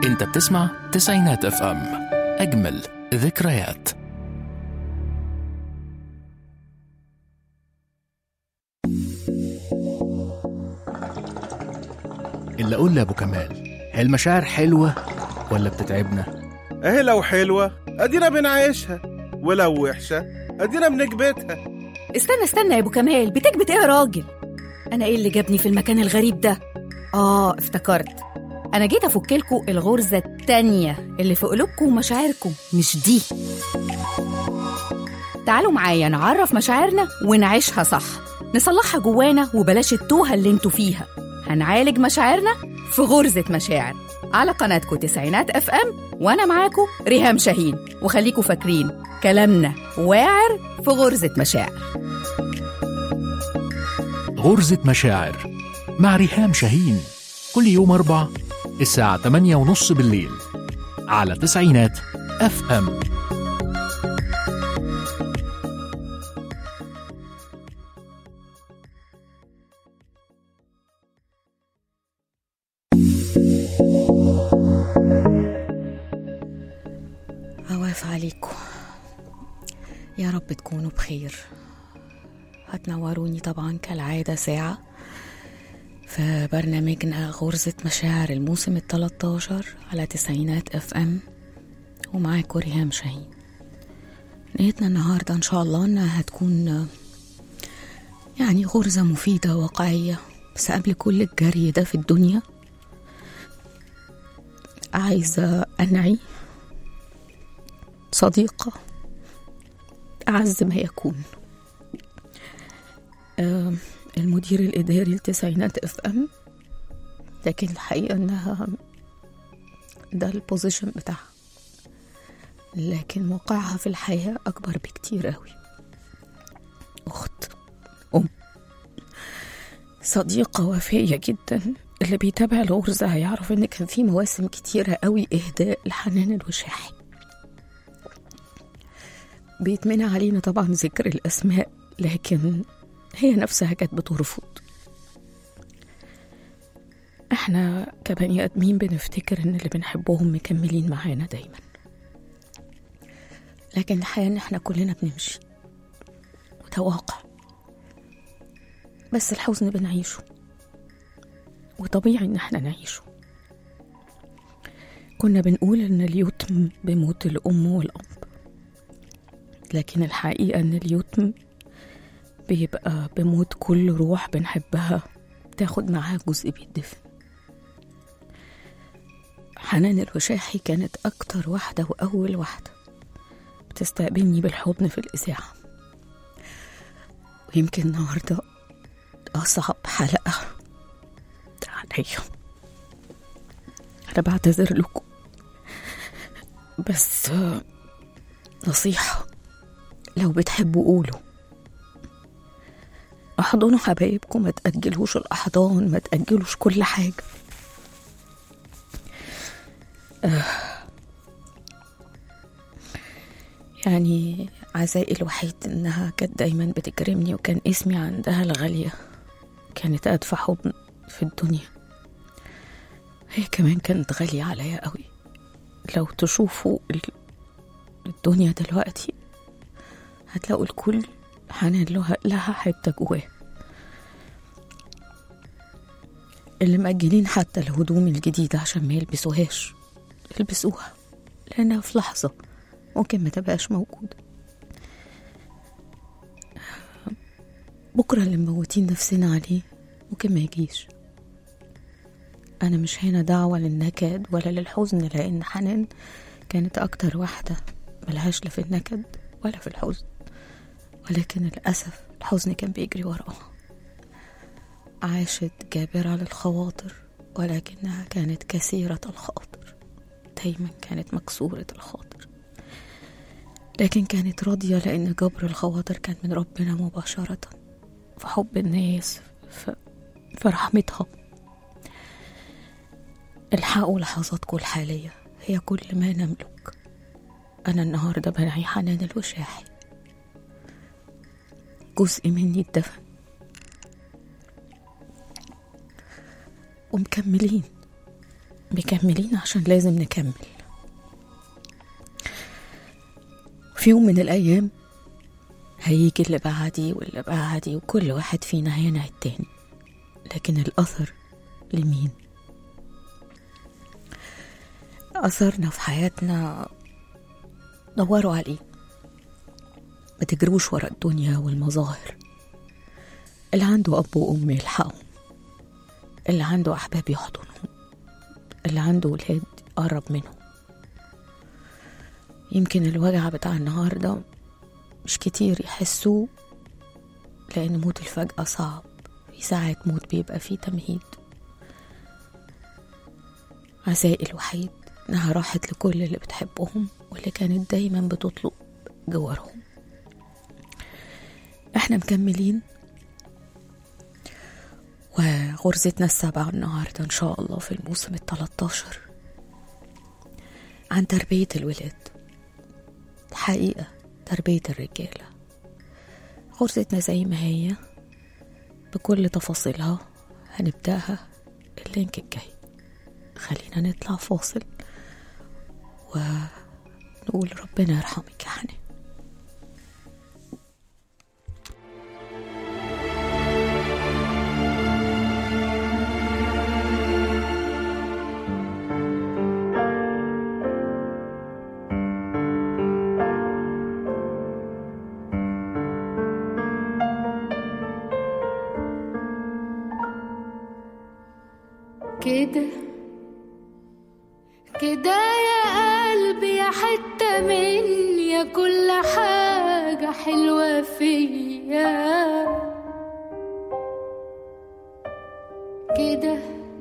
انت بتسمع تسعينات اف ام اجمل ذكريات اللي اقول لابو كمال هي المشاعر حلوه ولا بتتعبنا اهي لو حلوة ادينا بنعيشها ولو وحشة ادينا بنكبتها استنى استنى يا ابو كمال بتكبت ايه يا راجل انا ايه اللي جابني في المكان الغريب ده اه افتكرت انا جيت افك لكم الغرزه التانية اللي في قلوبكم ومشاعركم مش دي تعالوا معايا نعرف مشاعرنا ونعيشها صح نصلحها جوانا وبلاش التوهه اللي انتوا فيها هنعالج مشاعرنا في غرزه مشاعر على قناتكم تسعينات اف ام وانا معاكم ريهام شاهين وخليكم فاكرين كلامنا واعر في غرزه مشاعر غرزة مشاعر مع ريهام شاهين كل يوم أربع الساعة 8 ونص بالليل على تسعينات اف ام عواف عليكم يا رب تكونوا بخير هتنوروني طبعا كالعادة ساعة في برنامجنا غرزة مشاعر الموسم التلاتاشر على تسعينات اف ام ومعاكم ريهام شاهين نيتنا النهاردة ان شاء الله انها هتكون يعني غرزة مفيدة واقعية بس قبل كل الجري ده في الدنيا عايزة أنعي صديقة أعز ما يكون آه، المدير الإداري لتسعينات اف ام لكن الحقيقة إنها ده البوزيشن بتاعها لكن موقعها في الحياة أكبر بكتير أوي أخت أم صديقة وفية جدا اللي بيتابع الغرزة هيعرف إن كان في مواسم كتيرة أوي إهداء لحنان الوشاحي بيتمنع علينا طبعا ذكر الأسماء لكن هي نفسها كانت بترفض احنا كبني ادمين بنفتكر ان اللي بنحبهم مكملين معانا دايما لكن الحقيقه ان احنا كلنا بنمشي وده واقع بس الحزن بنعيشه وطبيعي ان احنا نعيشه كنا بنقول ان اليتم بموت الام والاب لكن الحقيقه ان اليتم بيبقى بموت كل روح بنحبها تاخد معاها جزء بيدفن حنان الوشاحي كانت أكتر واحدة وأول واحدة بتستقبلني بالحضن في الإذاعة ويمكن النهاردة أصعب حلقة عليا أنا بعتذر لكم بس آه، نصيحة لو بتحبوا قولوا احضنوا حبايبكم ما تأجلوش الأحضان ما تأجلوش كل حاجة آه. يعني عزائي الوحيد إنها كانت دايما بتكرمني وكان اسمي عندها الغالية كانت أدفع حضن في الدنيا هي كمان كانت غالية عليا قوي لو تشوفوا ال- الدنيا دلوقتي هتلاقوا الكل حنان لها, لها حتة جواه اللي مأجلين حتى الهدوم الجديدة عشان ما يلبسوهاش يلبسوها لأنها في لحظة ممكن ما تبقاش موجودة بكرة اللي مموتين نفسنا عليه ممكن ما يجيش أنا مش هنا دعوة للنكد ولا للحزن لأن حنان كانت أكتر واحدة ملهاش لا في النكد ولا في الحزن ولكن للأسف الحزن كان بيجري وراها عاشت جابرة للخواطر ولكنها كانت كثيرة الخاطر دايما كانت مكسورة الخاطر لكن كانت راضية لأن جبر الخواطر كان من ربنا مباشرة في حب الناس في, في رحمتها الحقوا لحظاتكم الحالية هي كل ما نملك أنا النهاردة بنعي حنان الوشاحي جزء مني اتدفن ومكملين مكملين عشان لازم نكمل في يوم من الأيام هيجي اللي بعدي واللي بعدي وكل واحد فينا هينعي التاني لكن الأثر لمين؟ أثرنا في حياتنا دوروا عليه ما تجروش ورا الدنيا والمظاهر اللي عنده أب وأم يلحقهم اللي عنده أحباب يحضنهم اللي عنده ولاد يقرب منهم يمكن الوجع بتاع النهاردة مش كتير يحسوه لأن موت الفجأة صعب في ساعات موت بيبقى فيه تمهيد عزائي الوحيد إنها راحت لكل اللي بتحبهم واللي كانت دايما بتطلب جوارهم احنا مكملين وغرزتنا السابعة النهاردة إن شاء الله في الموسم التلاتاشر عن تربية الولاد الحقيقة تربية الرجالة غرزتنا زي ما هي بكل تفاصيلها هنبدأها اللينك الجاي خلينا نطلع فاصل ونقول ربنا يرحمك يا حنان كده كده يا قلبي يا حتة مني يا كل حاجة حلوة فيا كده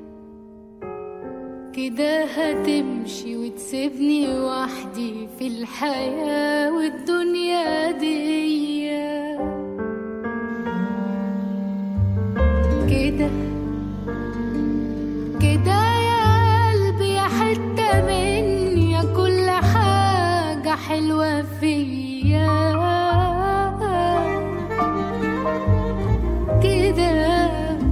كده هتمشي وتسيبني وحدي في الحياة والدنيا دي كده كده يا قلبي يا حتة مني يا كل حاجة حلوة فيا كده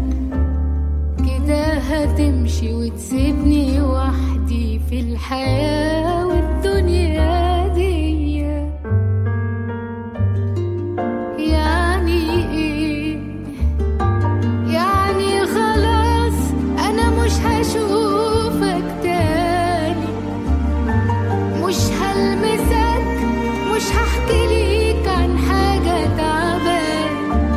كده هتمشي وتسيبني وحدي في الحياة والدنيا دي يعني ايه يعني خلاص انا مش هشوفك تاني مش هلمسك مش هحكي ليك عن حاجة تعبان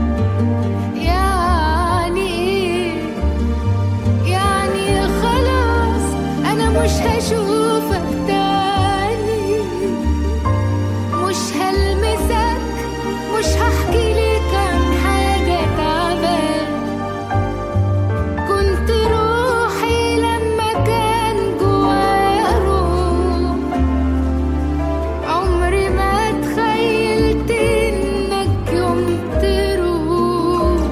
يعني ايه يعني خلاص انا مش هشوفك تاني مش هلمسك مش هحكي ليك عن حاجة تعبان كنت روحي لما كان جوايا روح عمري ما تخيلت انك يوم تروح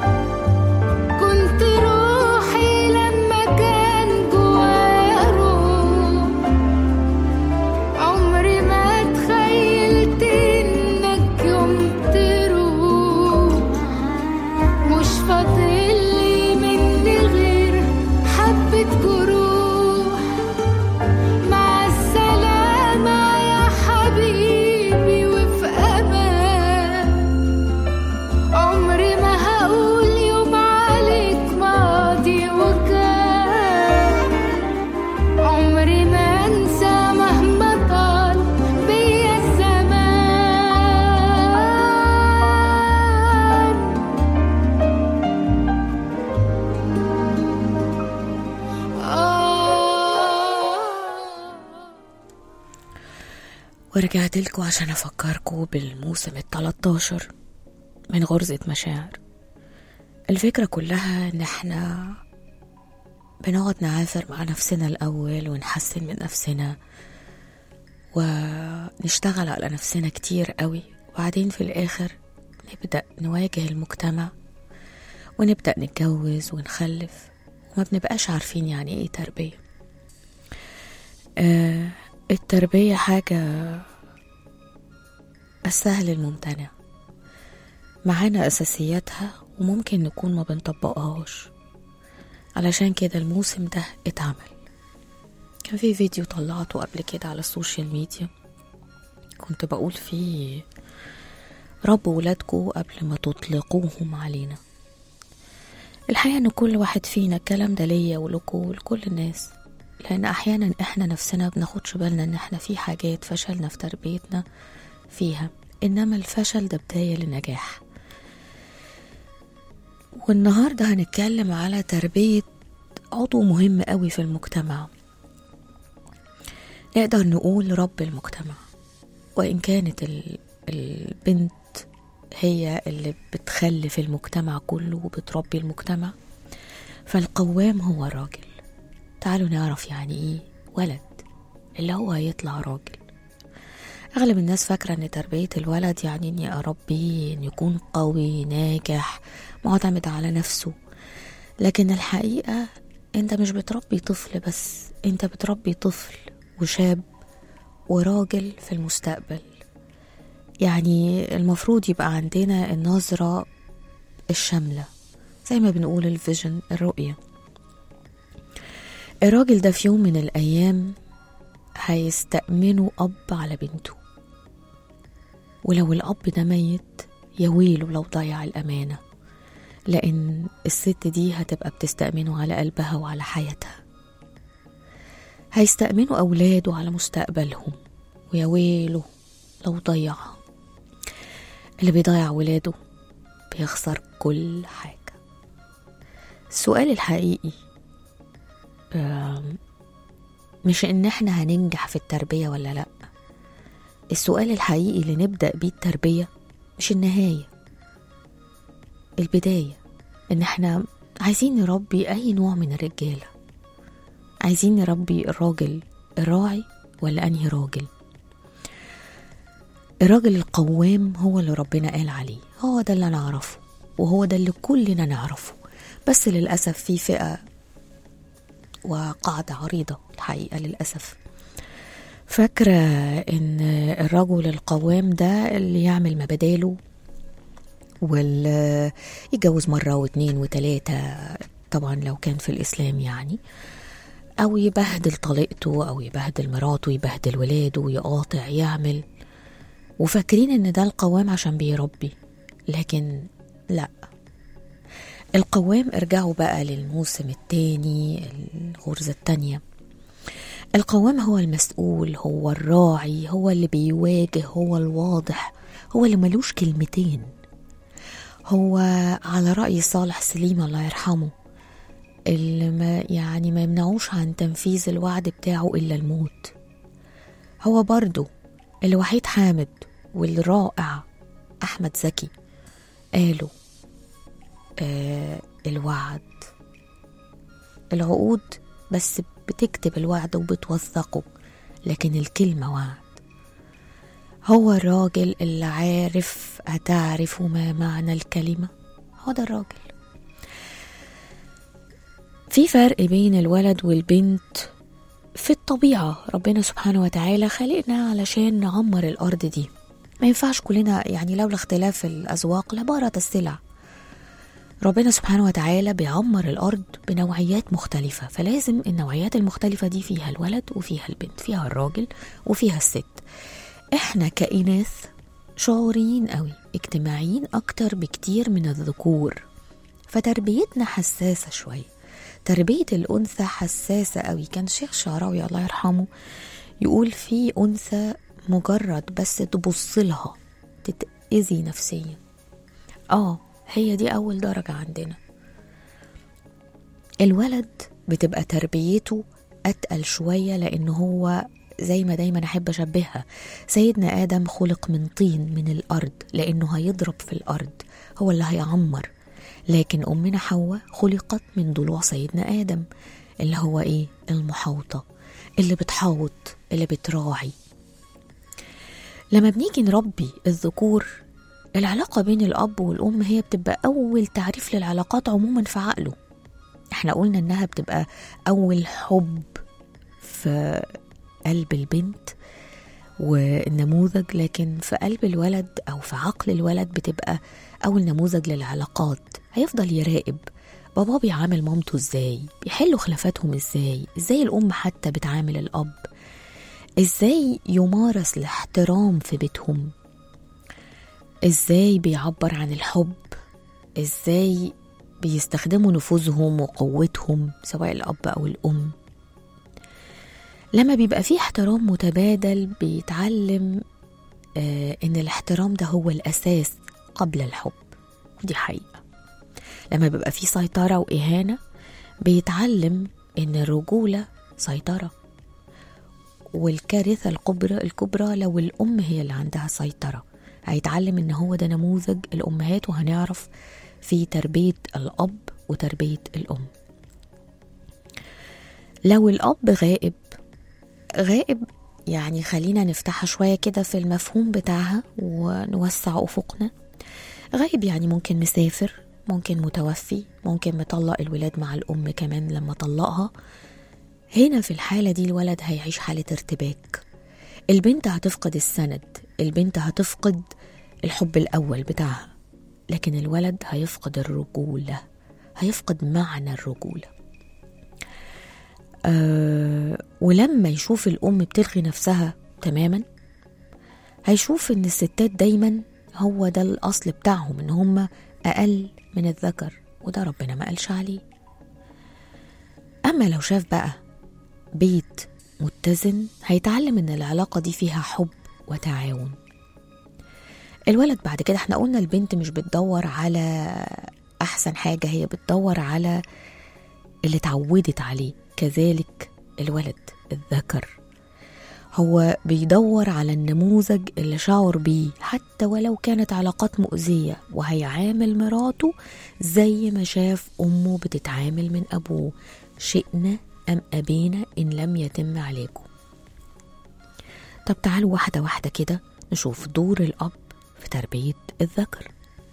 كنت روحي لما كان جوايا روح عمري ما تخيلت انك يوم تروح مش فاضلي مني غير حبة جروح مع السلامة يا حبيبي وفي أمان عمري ما هقول يوم عليك ماضي وكان عمري ما انسى مهما طال بيا الزمان آه ورجعت لكم عشان أفكركم بالموسم التلاتاشر من غرزة مشاعر الفكرة كلها إن احنا بنقعد نعافر مع نفسنا الأول ونحسن من نفسنا ونشتغل على نفسنا كتير قوي وبعدين في الآخر نبدأ نواجه المجتمع ونبدأ نتجوز ونخلف وما بنبقاش عارفين يعني ايه تربية آه التربية حاجة السهل الممتنع معانا أساسياتها وممكن نكون ما بنطبقهاش علشان كده الموسم ده اتعمل كان في فيديو طلعته قبل كده على السوشيال ميديا كنت بقول فيه ربوا ولادكم قبل ما تطلقوهم علينا الحقيقة ان كل واحد فينا الكلام ده ليا ولكم ولكل الناس لان احيانا احنا نفسنا بناخدش بالنا ان احنا في حاجات فشلنا في تربيتنا فيها انما الفشل ده بداية للنجاح والنهاردة هنتكلم على تربية عضو مهم قوي في المجتمع نقدر نقول رب المجتمع وإن كانت ال- البنت هي اللي بتخلف المجتمع كله وبتربي المجتمع فالقوام هو الراجل تعالوا نعرف يعني ايه ولد اللي هو هيطلع راجل أغلب الناس فاكرة إن تربية الولد يعني إني أربيه إن يكون قوي ناجح معتمد على نفسه لكن الحقيقة أنت مش بتربي طفل بس أنت بتربي طفل وشاب وراجل في المستقبل يعني المفروض يبقى عندنا النظرة الشاملة زي ما بنقول الفيجن الرؤية الراجل ده في يوم من الأيام هيستأمنوا أب على بنته ولو الأب ده ميت يا ويله لو ضيع الأمانة لأن الست دي هتبقى بتستأمنه على قلبها وعلى حياتها هيستأمنوا أولاده على مستقبلهم ويا ويله لو ضيعها اللي بيضيع ولاده بيخسر كل حاجة السؤال الحقيقي آم، مش ان احنا هننجح في التربية ولا لا السؤال الحقيقي اللي نبدأ بيه التربية مش النهاية البداية ان احنا عايزين نربي اي نوع من الرجالة عايزين نربي الراجل الراعي ولا انهي راجل الراجل القوام هو اللي ربنا قال عليه هو ده اللي انا اعرفه وهو ده اللي كلنا نعرفه بس للأسف في فئة وقاعدة عريضة الحقيقة للأسف فاكرة إن الرجل القوام ده اللي يعمل ما بداله واللي يتجوز مرة واتنين وتلاتة طبعا لو كان في الإسلام يعني أو يبهدل طليقته أو يبهدل مراته يبهدل ولاده يقاطع يعمل وفاكرين إن ده القوام عشان بيربي لكن لأ القوام ارجعوا بقى للموسم التاني الغرزة التانية القوام هو المسؤول هو الراعي هو اللي بيواجه هو الواضح هو اللي ملوش كلمتين هو على رأي صالح سليم الله يرحمه اللي ما يعني ما يمنعوش عن تنفيذ الوعد بتاعه إلا الموت هو برضه اللي وحيد حامد والرائع أحمد زكي قالوا آه الوعد العقود بس بتكتب الوعد وبتوثقه لكن الكلمة وعد هو الراجل اللي عارف هتعرف ما معنى الكلمة هو ده الراجل في فرق بين الولد والبنت في الطبيعة ربنا سبحانه وتعالى خلقنا علشان نعمر الأرض دي ما ينفعش كلنا يعني لولا اختلاف الأذواق لبارت السلع ربنا سبحانه وتعالى بيعمر الأرض بنوعيات مختلفة فلازم النوعيات المختلفة دي فيها الولد وفيها البنت فيها الراجل وفيها الست احنا كإناث شعوريين قوي اجتماعيين أكتر بكتير من الذكور فتربيتنا حساسة شوية تربية الأنثى حساسة قوي كان الشيخ شعراوي الله يرحمه يقول في أنثى مجرد بس تبص لها تتأذي نفسيا اه هي دي أول درجة عندنا الولد بتبقى تربيته أتقل شوية لأن هو زي ما دايما أحب أشبهها سيدنا آدم خلق من طين من الأرض لأنه هيضرب في الأرض هو اللي هيعمر لكن أمنا حواء خلقت من ضلوع سيدنا آدم اللي هو إيه المحاوطة اللي بتحاوط اللي بتراعي لما بنيجي نربي الذكور العلاقة بين الأب والأم هي بتبقى أول تعريف للعلاقات عموما في عقله احنا قلنا إنها بتبقى أول حب في قلب البنت والنموذج لكن في قلب الولد أو في عقل الولد بتبقى أول نموذج للعلاقات هيفضل يراقب بابا بيعامل مامته ازاي بيحلوا خلافاتهم ازاي ازاي الام حتى بتعامل الاب ازاي يمارس الاحترام في بيتهم ازاي بيعبر عن الحب ازاي بيستخدموا نفوذهم وقوتهم سواء الاب او الام لما بيبقى فيه احترام متبادل بيتعلم آه ان الاحترام ده هو الاساس قبل الحب ودي حقيقه لما بيبقى فيه سيطره واهانه بيتعلم ان الرجوله سيطره والكارثه الكبرى الكبرى لو الام هي اللي عندها سيطره هيتعلم ان هو ده نموذج الامهات وهنعرف في تربيه الاب وتربيه الام لو الاب غائب غائب يعني خلينا نفتحها شويه كده في المفهوم بتاعها ونوسع افقنا غائب يعني ممكن مسافر ممكن متوفي ممكن مطلق الولاد مع الام كمان لما طلقها هنا في الحالة دي الولد هيعيش حالة ارتباك البنت هتفقد السند البنت هتفقد الحب الأول بتاعها لكن الولد هيفقد الرجولة هيفقد معنى الرجولة أه ولما يشوف الأم بتلغي نفسها تماما هيشوف إن الستات دايما هو ده الأصل بتاعهم إن هم أقل من الذكر وده ربنا ما قالش عليه أما لو شاف بقى بيت متزن هيتعلم ان العلاقة دي فيها حب وتعاون الولد بعد كده احنا قلنا البنت مش بتدور على احسن حاجة هي بتدور على اللي اتعودت عليه كذلك الولد الذكر هو بيدور على النموذج اللي شعر بيه حتى ولو كانت علاقات مؤذية وهيعامل مراته زي ما شاف أمه بتتعامل من أبوه شئنا أم أبينا إن لم يتم علاجه طب تعالوا واحدة واحدة كده نشوف دور الأب في تربية الذكر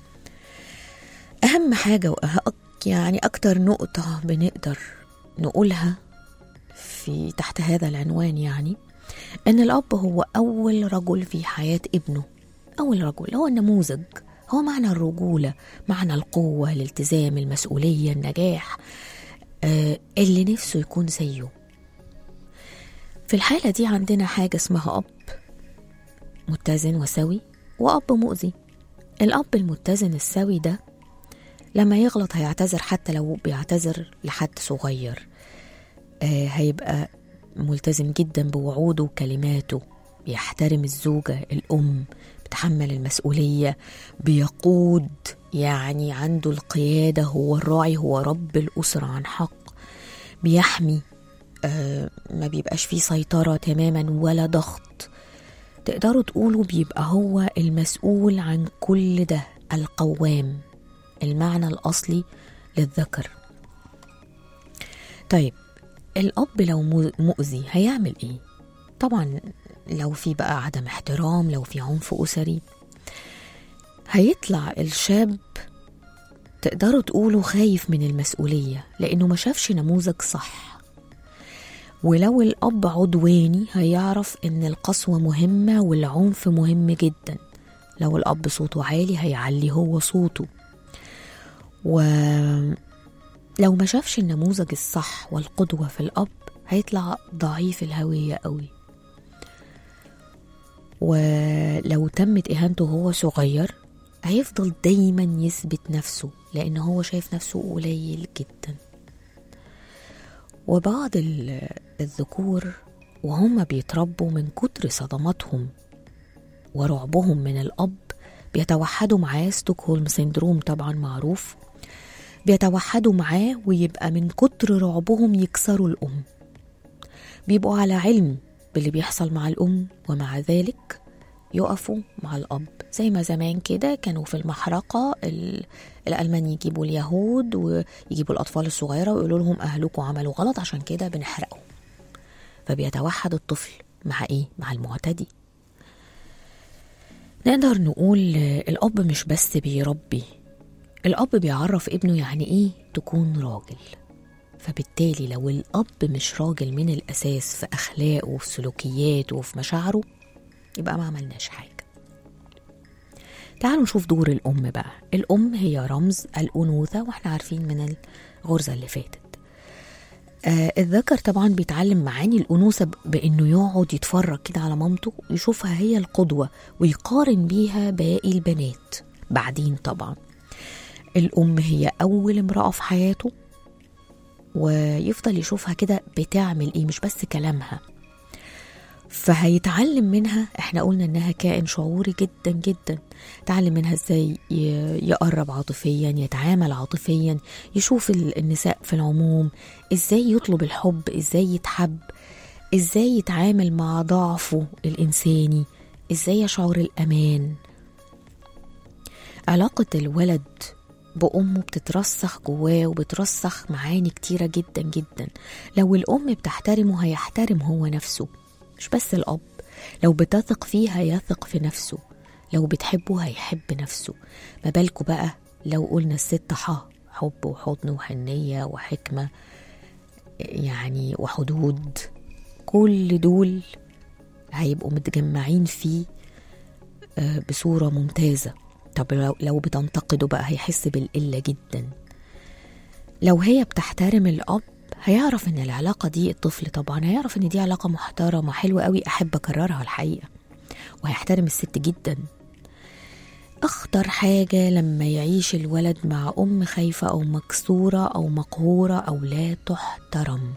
أهم حاجة وأه- يعني أكتر نقطة بنقدر نقولها في تحت هذا العنوان يعني إن الأب هو أول رجل في حياة ابنه أول رجل هو النموذج هو معنى الرجولة معنى القوة الالتزام المسؤولية النجاح آه، اللي نفسه يكون زيه في الحالة دي عندنا حاجة اسمها أب متزن وسوي وأب مؤذي الأب المتزن السوي ده لما يغلط هيعتذر حتى لو بيعتذر لحد صغير آه هيبقى ملتزم جدا بوعوده وكلماته بيحترم الزوجة الأم بتحمل المسؤولية بيقود يعني عنده القيادة هو الراعي هو رب الأسرة عن حق بيحمي آه ما بيبقاش فيه سيطرة تماما ولا ضغط تقدروا تقولوا بيبقى هو المسؤول عن كل ده القوام المعنى الأصلي للذكر طيب الأب لو مو- مؤذي هيعمل إيه؟ طبعا لو في بقى عدم احترام لو في عنف أسري هيطلع الشاب تقدروا تقولوا خايف من المسؤولية لأنه ما شافش نموذج صح ولو الأب عدواني هيعرف إن القسوة مهمة والعنف مهم جدا لو الأب صوته عالي هيعلي هو صوته ولو ما شافش النموذج الصح والقدوة في الأب هيطلع ضعيف الهوية قوي ولو تمت إهانته وهو صغير هيفضل دايما يثبت نفسه لأن هو شايف نفسه قليل جدا وبعض ال- الذكور وهم بيتربوا من كتر صدماتهم ورعبهم من الأب بيتوحدوا معاه ستوكهولم سيندروم طبعا معروف بيتوحدوا معاه ويبقى من كتر رعبهم يكسروا الأم بيبقوا على علم باللي بيحصل مع الأم ومع ذلك يقفوا مع الأب زي ما زمان كده كانوا في المحرقة ال- الألمان يجيبوا اليهود ويجيبوا الأطفال الصغيرة ويقولوا لهم أهلكم عملوا غلط عشان كده بنحرقهم فبيتوحد الطفل مع إيه؟ مع المعتدي نقدر نقول آه، الأب مش بس بيربي الأب بيعرف ابنه يعني إيه تكون راجل فبالتالي لو الأب مش راجل من الأساس في أخلاقه وفي سلوكياته وفي مشاعره يبقى ما عملناش حاجة تعالوا نشوف دور الأم بقى الأم هي رمز الأنوثة وإحنا عارفين من الغرزة اللي فاتت آه الذكر طبعا بيتعلم معاني الأنوثة ب- بإنه يقعد يتفرج كده على مامته ويشوفها هي القدوة ويقارن بيها باقي البنات بعدين طبعا الأم هي أول امرأة في حياته ويفضل يشوفها كده بتعمل إيه مش بس كلامها فهيتعلم منها احنا قلنا انها كائن شعوري جدا جدا تعلم منها ازاي ي- يقرب عاطفيا يتعامل عاطفيا يشوف ال- النساء في العموم ازاي يطلب الحب ازاي يتحب ازاي يتعامل مع ضعفه الانساني ازاي يشعر الامان علاقة الولد بأمه بتترسخ جواه وبترسخ معاني كتيرة جدا جدا لو الأم بتحترمه هيحترم هو نفسه مش بس الأب لو بتثق فيه هيثق في نفسه لو بتحبه هيحب نفسه ما بالكوا بقى لو قلنا الست ح حب وحضن وحنية وحكمة يعني وحدود كل دول هيبقوا متجمعين فيه آه، بصورة ممتازة طب لو, لو بتنتقده بقى هيحس بالقلة جدا لو هي بتحترم الأب هيعرف ان العلاقة دي الطفل طبعا هيعرف ان دي علاقة محترمة حلوة قوي احب اكررها الحقيقة وهيحترم الست جدا اخطر حاجة لما يعيش الولد مع ام خايفة او مكسورة او مقهورة او لا تحترم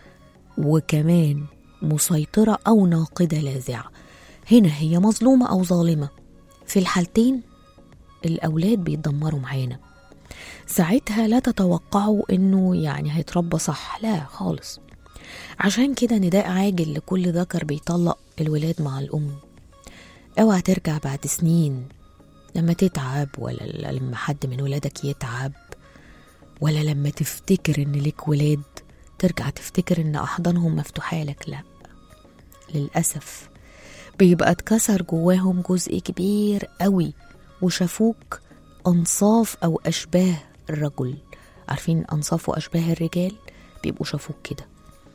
وكمان مسيطرة او ناقدة لاذعة هنا هي مظلومة او ظالمة في الحالتين الاولاد بيتدمروا معانا ساعتها لا تتوقعوا انه يعني هيتربى صح لا خالص عشان كده نداء عاجل لكل ذكر بيطلق الولاد مع الام اوعى ترجع بعد سنين لما تتعب ولا لما حد من ولادك يتعب ولا لما تفتكر ان ليك ولاد ترجع تفتكر ان احضانهم مفتوحه لك لا للاسف بيبقى اتكسر جواهم جزء كبير قوي وشافوك أنصاف أو أشباه الرجل عارفين أنصاف وأشباه الرجال بيبقوا شافوك كده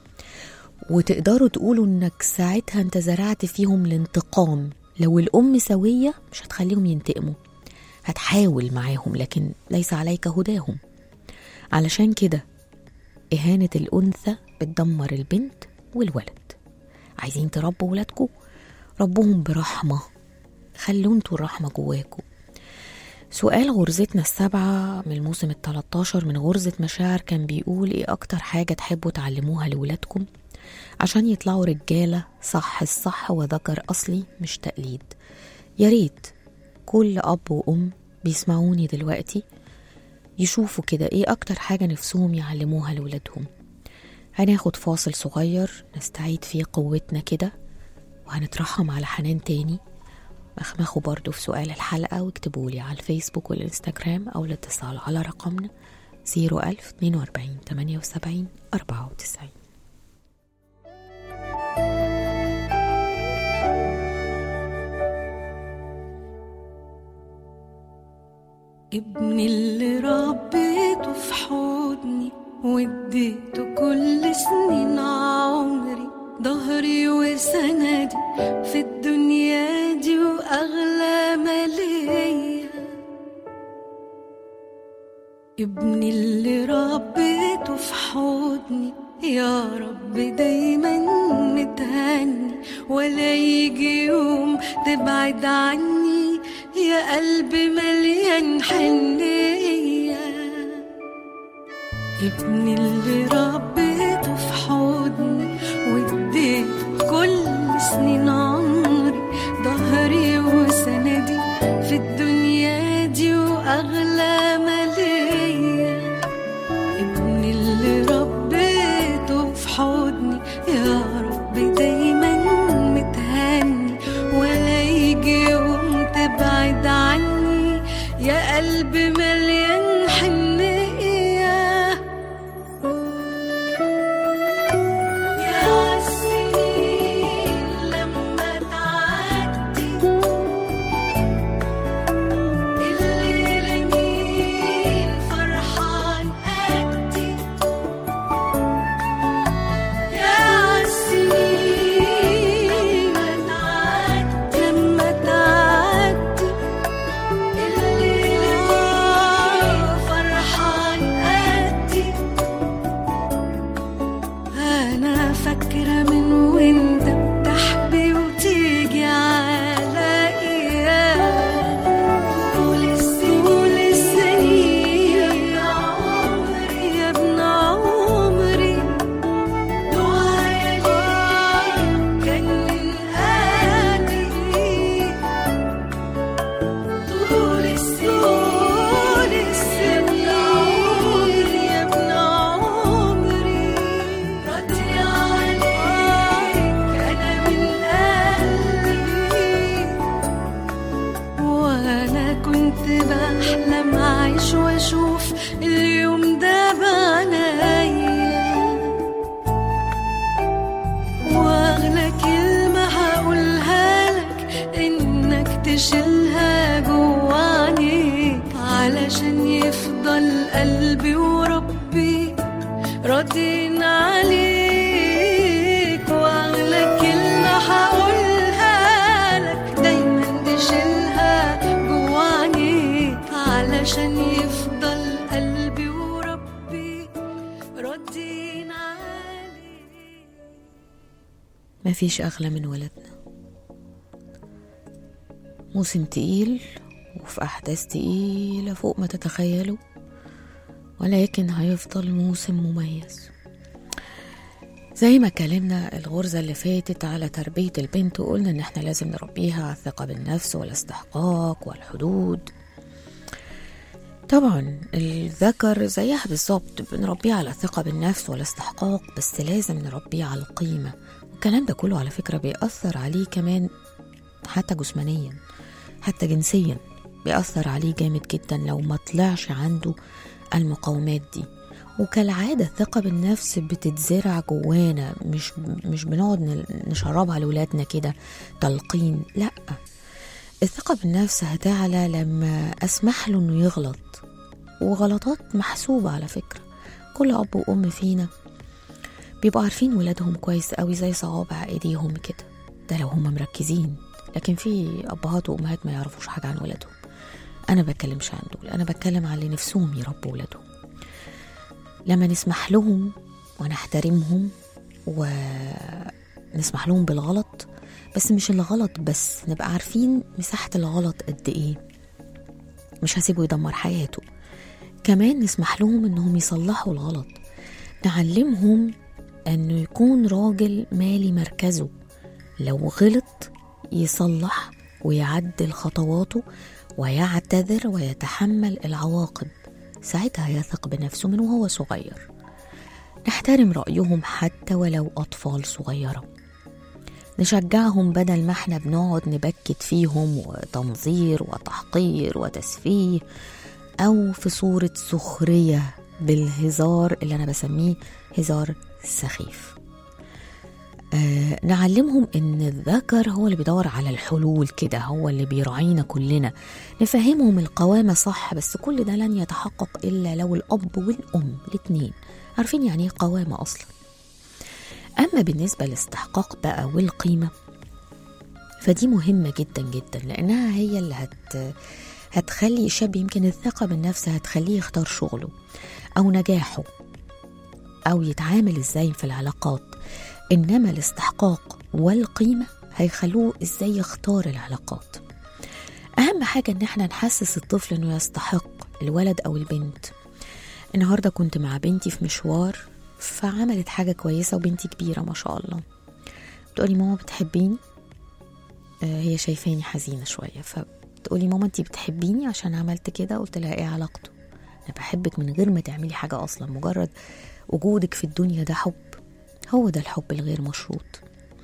وتقدروا تقولوا إنك ساعتها أنت زرعت فيهم الانتقام لو الأم سوية مش هتخليهم ينتقموا هتحاول معاهم لكن ليس عليك هداهم علشان كده إهانة الأنثى بتدمر البنت والولد عايزين تربوا ولادكم ربوهم برحمة خلوا انتوا الرحمة جواكم سؤال غرزتنا السبعة من الموسم التلاتاشر من غرزة مشاعر كان بيقول ايه أكتر حاجة تحبوا تعلموها لولادكم عشان يطلعوا رجالة صح الصح وذكر أصلي مش تقليد يا ريت كل أب وأم بيسمعوني دلوقتي يشوفوا كده ايه أكتر حاجة نفسهم يعلموها لولادهم هناخد فاصل صغير نستعيد فيه قوتنا كده وهنترحم على حنان تاني مخمخوا برضو في سؤال الحلقة واكتبوا لي على الفيسبوك والإنستغرام أو الاتصال على رقمنا 01000 42 78 94 ابني اللي ربيته في حضني واديته كل سنين عمري ظهري وسندي في الدنيا دي واغلى ما ليا ابني اللي ربيته في حضني يا رب دايما متهني ولا يجي يوم تبعد عني يا قلبي مليان حنية ابني اللي ربيته في حضني واديت كل سنين عمري ظهري وسندي في الدنيا دي واغلى ما ليا ابني اللي ربيته في حضني يا رب دايما متهني ولا يجي يوم تبعد عني يا قلبي مليان حنية راضين عليك واغلى كلمة هقولها لك دايما تشيلها جوا عينيك علشان يفضل قلبي وربي راضين عليك مفيش أغلى من ولدنا موسم تقيل وفي أحداث تقيلة فوق ما تتخيلوا ولكن هيفضل موسم مميز زي ما اتكلمنا الغرزة اللي فاتت على تربية البنت وقلنا إن احنا لازم نربيها على الثقة بالنفس والاستحقاق والحدود طبعا الذكر زيها بالظبط بنربيه على الثقة بالنفس والاستحقاق بس لازم نربيه على القيمة والكلام ده كله على فكرة بيأثر عليه كمان حتى جسمانيا حتى جنسيا بيأثر عليه جامد جدا لو ما طلعش عنده المقاومات دي وكالعادة الثقة بالنفس بتتزرع جوانا مش مش بنقعد ن- نشربها لولادنا كده تلقين لأ الثقة بالنفس هتعلى لما أسمح له إنه يغلط وغلطات محسوبة على فكرة كل أب وأم فينا بيبقوا عارفين ولادهم كويس قوي زي صوابع ايديهم كده ده لو هم مركزين لكن في ابهات وامهات ما يعرفوش حاجه عن ولادهم انا بتكلمش عن دول انا بتكلم عن اللي نفسهم يربوا ولادهم لما نسمح لهم ونحترمهم ونسمح لهم بالغلط بس مش الغلط بس نبقى عارفين مساحة الغلط قد ايه مش هسيبه يدمر حياته كمان نسمح لهم انهم يصلحوا الغلط نعلمهم انه يكون راجل مالي مركزه لو غلط يصلح ويعدل خطواته ويعتذر ويتحمل العواقب ساعتها يثق بنفسه من وهو صغير نحترم رأيهم حتى ولو أطفال صغيرة نشجعهم بدل ما احنا بنقعد نبكت فيهم وتنظير وتحقير وتسفيه أو في صورة سخرية بالهزار اللي أنا بسميه هزار سخيف آه نعلمهم ان الذكر هو اللي بيدور على الحلول كده هو اللي بيراعينا كلنا نفهمهم القوامة صح بس كل ده لن يتحقق إلا لو الأب والأم الاتنين عارفين يعني ايه قوامة أصلا أما بالنسبة للاستحقاق بقى والقيمة فدي مهمة جدا جدا لأنها هي اللي هت هتخلي الشاب يمكن الثقة بالنفس هتخليه يختار شغله أو نجاحه أو يتعامل إزاي في العلاقات إنما الاستحقاق والقيمة هيخلوه إزاي يختار العلاقات أهم حاجة إن احنا نحسس الطفل إنه يستحق الولد أو البنت النهاردة كنت مع بنتي في مشوار فعملت حاجة كويسة وبنتي كبيرة ما شاء الله بتقولي ماما بتحبيني آه هي شايفاني حزينة شوية فبتقولي ماما انتي بتحبيني عشان عملت كده قلت لها ايه علاقته انا بحبك من غير ما تعملي حاجة اصلا مجرد وجودك في الدنيا ده حب هو ده الحب الغير مشروط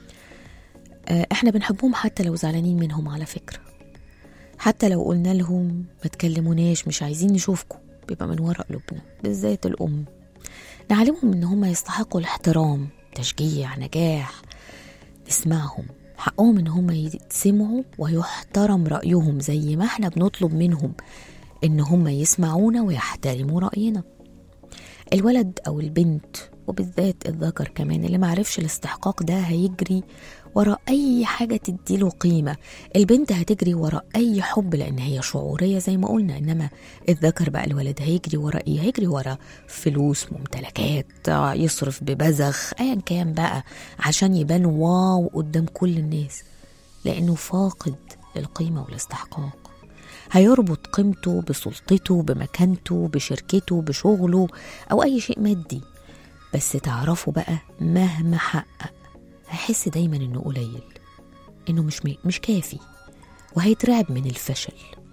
آه احنا بنحبهم حتى لو زعلانين منهم على فكرة حتى لو قلنا لهم ما تكلموناش مش عايزين نشوفكم بيبقى من ورا قلوبنا بالذات الأم نعلمهم إن هم يستحقوا الاحترام تشجيع نجاح نسمعهم حقهم إن هم يتسمعوا ويحترم رأيهم زي ما احنا بنطلب منهم إن هم يسمعونا ويحترموا رأينا الولد أو البنت وبالذات الذكر كمان اللي معرفش الاستحقاق ده هيجري ورا أي حاجة تديله قيمة البنت هتجري ورا أي حب لأن هي شعورية زي ما قلنا إنما الذكر بقى الولد هيجري ورا إيه هيجري ورا فلوس ممتلكات يصرف ببذخ أيا كان بقى عشان يبان واو قدام كل الناس لأنه فاقد القيمة والاستحقاق هيربط قيمته بسلطته بمكانته بشركته بشغله أو أي شيء مادي بس تعرفوا بقى مهما حقق هيحس دايما انه قليل انه مش مش كافي وهيترعب من الفشل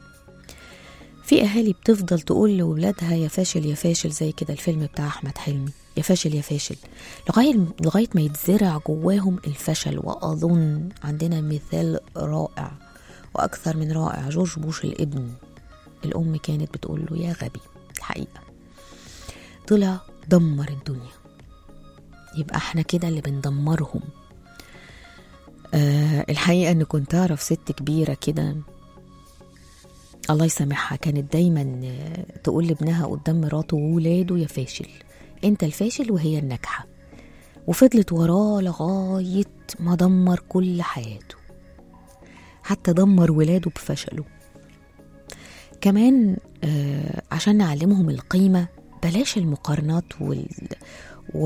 في اهالي بتفضل تقول لاولادها يا فاشل يا فاشل زي كده الفيلم بتاع احمد حلمي يا فاشل يا فاشل لغايه لغايه ما يتزرع جواهم الفشل واظن عندنا مثال رائع واكثر من رائع جورج بوش الابن الام كانت بتقول له يا غبي الحقيقه طلع دمر الدنيا يبقى احنا كده اللي بندمرهم آه الحقيقة ان كنت اعرف ست كبيرة كده الله يسامحها كانت دايما تقول لابنها قدام مراته وولاده يا فاشل انت الفاشل وهي الناجحة وفضلت وراه لغاية ما دمر كل حياته حتى دمر ولاده بفشله كمان آه عشان نعلمهم القيمة بلاش المقارنات وال... و...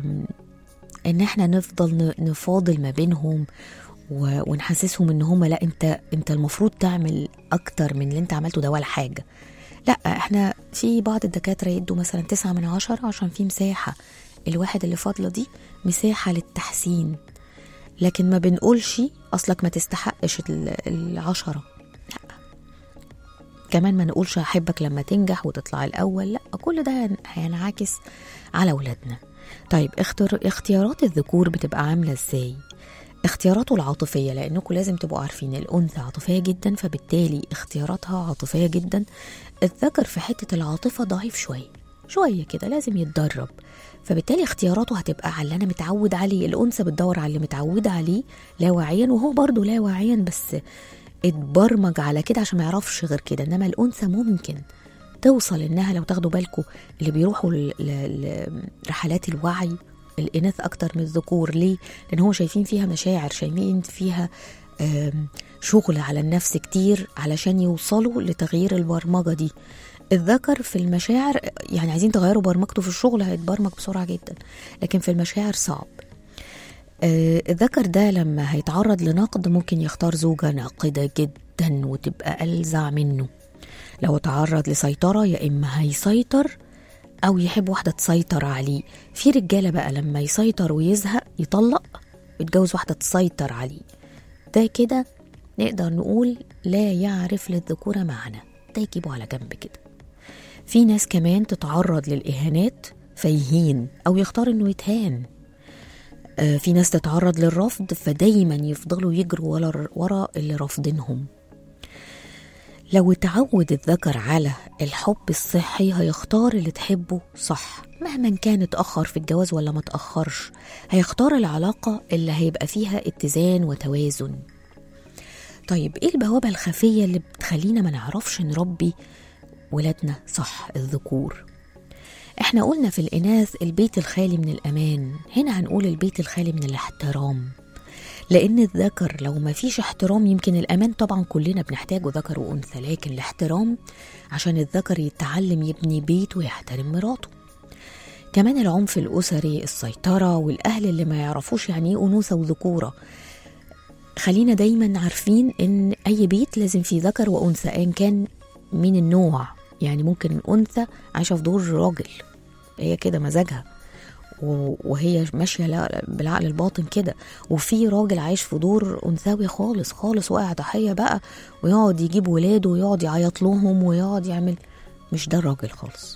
ان احنا نفضل ن- نفاضل ما بينهم و... ونحسسهم ان هم لا انت انت المفروض تعمل اكتر من اللي انت عملته ده ولا حاجة لا احنا في بعض الدكاترة يدوا مثلا تسعة من عشرة عشان في مساحة الواحد اللي فاضلة دي مساحة للتحسين لكن ما بنقولش اصلك ما تستحقش ال- العشرة لا كمان ما نقولش احبك لما تنجح وتطلع الاول لا كل ده هين- هينعكس على ولادنا طيب اختر اختيارات الذكور بتبقى عامله ازاي اختياراته العاطفيه لانكم لازم تبقوا عارفين الانثى عاطفيه جدا فبالتالي اختياراتها عاطفيه جدا الذكر في حته العاطفه ضعيف شويه شويه كده لازم يتدرب فبالتالي اختياراته هتبقى على اللي انا متعود عليه الانثى بتدور على اللي متعوده عليه لا واعيا وهو برضه لا واعيا بس اتبرمج على كده عشان ما يعرفش غير كده انما الانثى ممكن توصل انها لو تاخدوا بالكم اللي بيروحوا ل- ل- لرحلات الوعي الاناث اكتر من الذكور ليه لان هم شايفين فيها مشاعر شايفين فيها آم، شغل على النفس كتير علشان يوصلوا لتغيير البرمجه دي الذكر في المشاعر يعني عايزين تغيروا برمجته في الشغل هيتبرمج بسرعه جدا لكن في المشاعر صعب آه، الذكر ده لما هيتعرض لنقد ممكن يختار زوجة ناقدة جدا وتبقى ألزع منه لو تعرض لسيطرة يا إما هيسيطر أو يحب واحدة تسيطر عليه في رجالة بقى لما يسيطر ويزهق يطلق يتجوز واحدة تسيطر عليه ده كده نقدر نقول لا يعرف للذكورة معنى ده يجيبه على جنب كده في ناس كمان تتعرض للإهانات فيهين أو يختار إنه يتهان آه، في ناس تتعرض للرفض فدايما يفضلوا يجروا ورا ورا اللي رافضينهم لو اتعود الذكر على الحب الصحي هيختار اللي تحبه صح مهما كان اتأخر في الجواز ولا ما اتأخرش هيختار العلاقة اللي هيبقى فيها اتزان وتوازن طيب ايه البوابة الخفية اللي بتخلينا ما نعرفش نربي ولادنا صح الذكور احنا قلنا في الإناث البيت الخالي من الأمان هنا هنقول البيت الخالي من الاحترام لأن الذكر لو ما فيش احترام يمكن الأمان طبعا كلنا بنحتاجه ذكر وأنثى لكن الاحترام عشان الذكر يتعلم يبني بيت ويحترم مراته كمان العنف الأسري السيطرة والأهل اللي ما يعرفوش يعني إيه أنوثة وذكورة خلينا دايما عارفين إن أي بيت لازم فيه ذكر وأنثى أيا كان مين النوع يعني ممكن الأنثى عايشة في دور راجل هي كده مزاجها و- وهي ماشية لا- بالعقل الباطن كده وفي راجل عايش في دور أنثوي خالص خالص واقع ضحية بقى ويقعد يجيب ولاده ويقعد يعيط لهم ويقعد يعمل مش ده الراجل خالص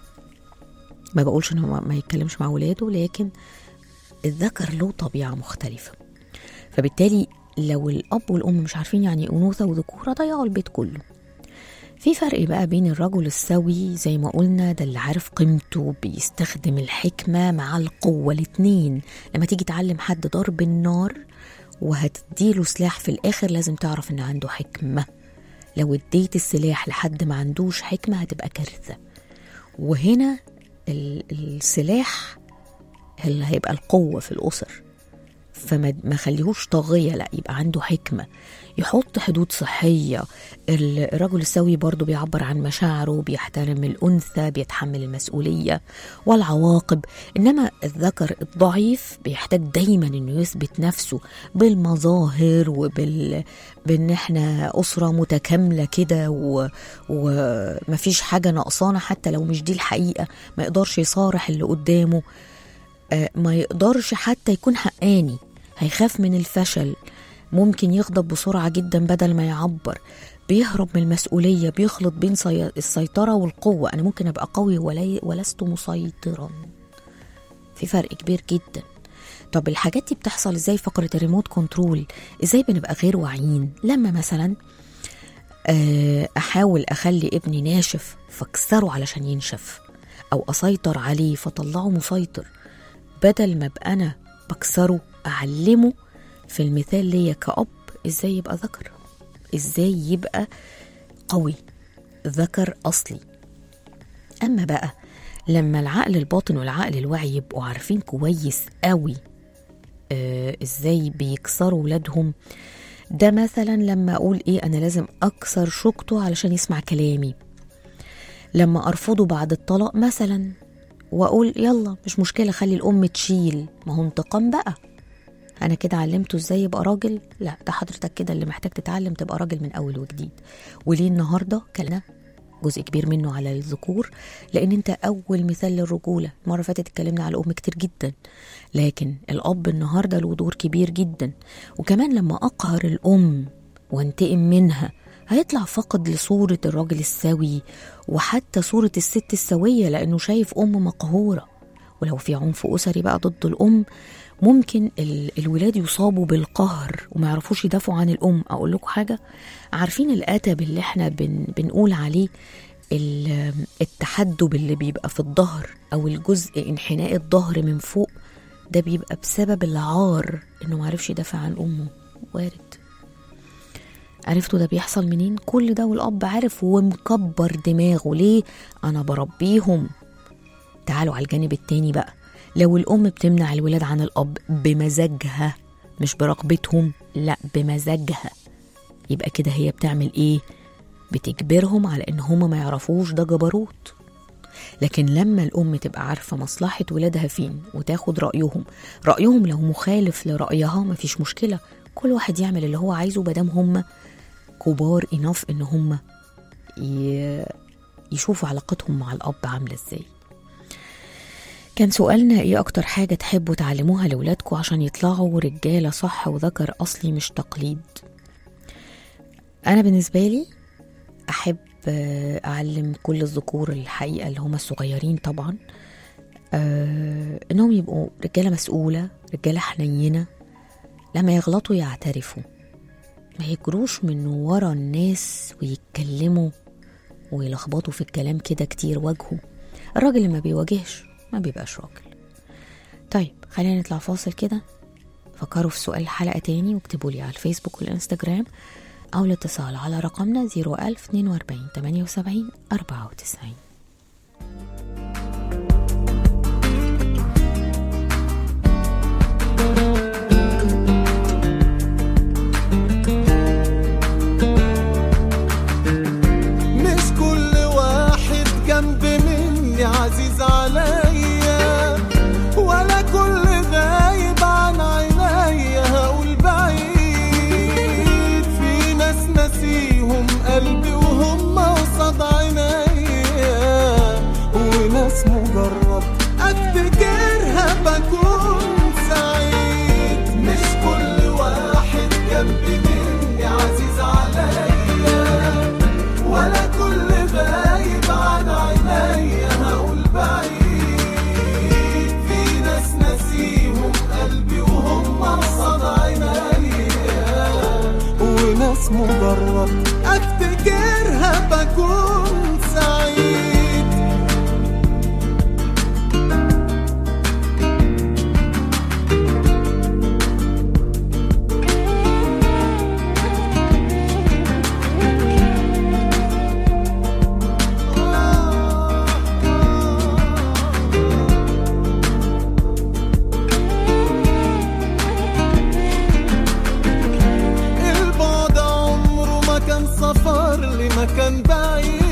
ما بقولش انه ما- ما يتكلمش مع ولاده لكن الذكر له طبيعة مختلفة فبالتالي لو الأب والأم مش عارفين يعني أنوثة وذكورة ضيعوا البيت كله في فرق بقى بين الرجل السوي زي ما قلنا ده اللي عارف قيمته بيستخدم الحكمة مع القوة الاتنين لما تيجي تعلم حد ضرب النار وهتديله سلاح في الآخر لازم تعرف إن عنده حكمة لو اديت السلاح لحد ما عندوش حكمة هتبقى كارثة وهنا ال- السلاح اللي هيبقى القوة في الأسر فما ما خليهوش طاغية لا يبقى عنده حكمة يحط حدود صحية ال- الرجل السوي برضو بيعبر عن مشاعره بيحترم الأنثى بيتحمل المسؤولية والعواقب إنما الذكر الضعيف بيحتاج دايما إنه يثبت نفسه بالمظاهر وبال بإن إحنا أسرة متكاملة كده و... ومفيش حاجة ناقصانا حتى لو مش دي الحقيقة ما يقدرش يصارح اللي قدامه آه، ما يقدرش حتى يكون حقاني هيخاف من الفشل ممكن يغضب بسرعة جدا بدل ما يعبر بيهرب من المسؤولية بيخلط بين سي- السيطرة والقوة أنا ممكن أبقى قوي ولي ولست مسيطرا في فرق كبير جدا طب الحاجات دي بتحصل ازاي فقرة الريموت كنترول ازاي بنبقى غير واعيين لما مثلا آه، احاول اخلي ابني ناشف فاكسره علشان ينشف او اسيطر عليه فطلعه مسيطر بدل ما ابقى انا بكسره اعلمه في المثال ليا كأب ازاي يبقى ذكر ازاي يبقى قوي ذكر اصلي اما بقى لما العقل الباطن والعقل الواعي يبقوا عارفين كويس قوي آه ازاي بيكسروا ولادهم ده مثلا لما اقول ايه انا لازم اكسر شوكته علشان يسمع كلامي لما ارفضه بعد الطلاق مثلا واقول يلا مش مشكله خلي الام تشيل ما هو انتقام بقى انا كده علمته ازاي يبقى راجل لا ده حضرتك كده اللي محتاج تتعلم تبقى راجل من اول وجديد وليه النهارده كلنا جزء كبير منه على الذكور لان انت اول مثال للرجوله المره اللي فاتت اتكلمنا على الام كتير جدا لكن الاب النهارده له دور كبير جدا وكمان لما اقهر الام وانتقم منها هيطلع فقد لصورة الراجل السوي وحتى صورة الست السوية لأنه شايف أم مقهورة ولو في عنف أسري بقى ضد الأم ممكن ال- الولاد يصابوا بالقهر وما يعرفوش يدافعوا عن الأم أقول لكم حاجة عارفين الأتب اللي احنا بن بنقول عليه ال- التحدب اللي بيبقى في الظهر أو الجزء انحناء الظهر من فوق ده بيبقى بسبب العار إنه معرفش يدافع عن أمه وارد عرفتوا ده بيحصل منين كل ده والأب عارف ومكبر دماغه ليه أنا بربيهم تعالوا على الجانب التاني بقى لو الأم بتمنع الولاد عن الأب بمزاجها مش برغبتهم لا بمزاجها يبقى كده هي بتعمل ايه بتجبرهم على ان هما ما يعرفوش ده جبروت لكن لما الأم تبقى عارفة مصلحة ولادها فين وتاخد رأيهم رأيهم لو مخالف لرأيها مفيش مشكلة كل واحد يعمل اللي هو عايزه مادام هما كبار اناف ان هما ي- يشوفوا علاقتهم مع الأب عاملة ازاي كان سؤالنا ايه اكتر حاجة تحبوا تعلموها لولادكم عشان يطلعوا رجالة صح وذكر اصلي مش تقليد انا بالنسبة لي احب آه، اعلم كل الذكور الحقيقة اللي هم الصغيرين طبعا آه، انهم يبقوا رجالة مسؤولة رجالة حنينة لما يغلطوا يعترفوا ما يجروش من ورا الناس ويتكلموا ويلخبطوا في الكلام كده كتير واجهه الراجل اللي ما بيواجهش ما بيبقاش راجل طيب خلينا نطلع فاصل كده فكروا في سؤال الحلقة تاني واكتبوا لي على الفيسبوك والانستجرام أو الاتصال على رقمنا 01042 78 94 مش كل واحد جنب مني عزيز عليا ولا كل غايب عن عينيا هقول بعيد في ناس ناسيهم قلبي وهم قصاد عينيا وناس مجرد افتكرها بكون سعيد مش كل واحد جنب مني عزيز عليا ولا كل غايب عن عينيا هقول بعيد في ناس ناسيهم قلبي وهم قصاد عينيا وناس مجرد افتكرها بكون سعيد البعد عمره ما كان سفر لمكان بعيد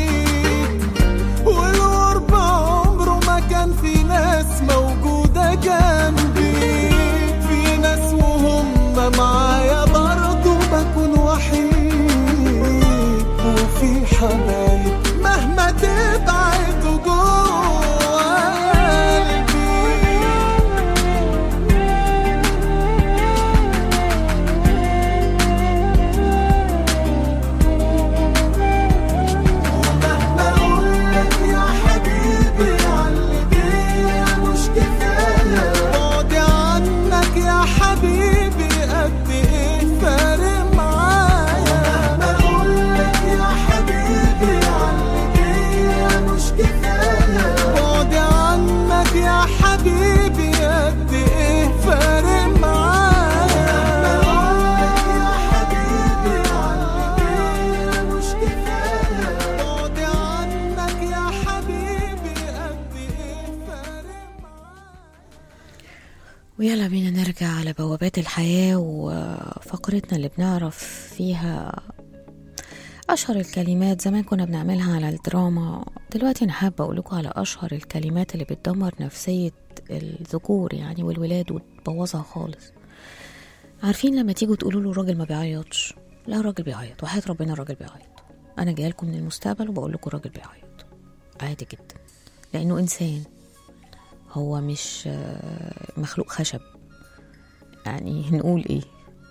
ويلا بينا نرجع على بوابات الحياة وفقرتنا اللي بنعرف فيها أشهر الكلمات زمان كنا بنعملها على الدراما دلوقتي أنا حابة أقولكوا على أشهر الكلمات اللي بتدمر نفسية الذكور يعني والولاد وتبوظها خالص عارفين لما تيجوا تقولوا له الراجل ما بيعيطش لا الراجل بيعيط وحياة ربنا الراجل بيعيط أنا جاية لكم من المستقبل وبقول لكم الراجل بيعيط عادي جدا لأنه إنسان هو مش آه، مخلوق خشب يعني نقول ايه